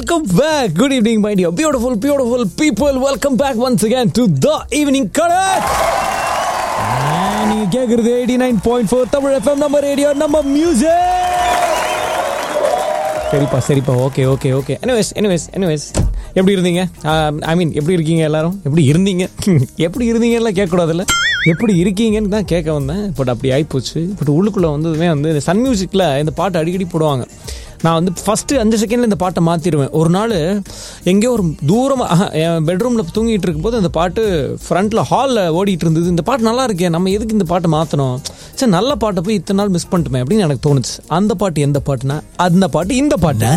Welcome back. Good evening, my dear beautiful, beautiful people. Welcome back once again to the evening Karak. நீங்க கேக்குறது eighty nine point four Tamil FM நம்ம radio நம்ம music சரிப்பா சரிப்பா okay okay okay anyways anyways anyways எப்படி இருந்தீங்க ஐ மீன் எப்படி இருக்கீங்க எல்லாரும் எப்படி இருந்தீங்க எப்படி இருந்தீங்கலாம் கேட்கக்கூடாதுல்ல எப்படி இருக்கீங்கன்னு தான் கேட்க வந்தேன் பட் அப்படி ஆயிப்போச்சு பட் உள்ளுக்குள்ளே வந்ததுமே வந்து இந்த சன் மியூசிக்கில் இந்த பாட்டு அடிக்கடி போடுவாங்க நான் வந்து ஃபஸ்ட்டு அஞ்சு செகண்டில் இந்த பாட்டை மாற்றிடுவேன் ஒரு நாள் எங்கேயோ ஒரு தூரமாக என் பெட்ரூமில் தூங்கிட்டு இருக்கும்போது இந்த பாட்டு ஃப்ரண்ட்டில் ஹாலில் ஓடிட்டு இருந்தது இந்த பாட்டு நல்லா இருக்கே நம்ம எதுக்கு இந்த பாட்டை மாற்றணும் சரி நல்ல பாட்டை போய் இத்தனை நாள் மிஸ் பண்ணிட்டுமே அப்படின்னு எனக்கு தோணுச்சு அந்த பாட்டு எந்த பாட்டுனா அந்த பாட்டு இந்த பாட்டு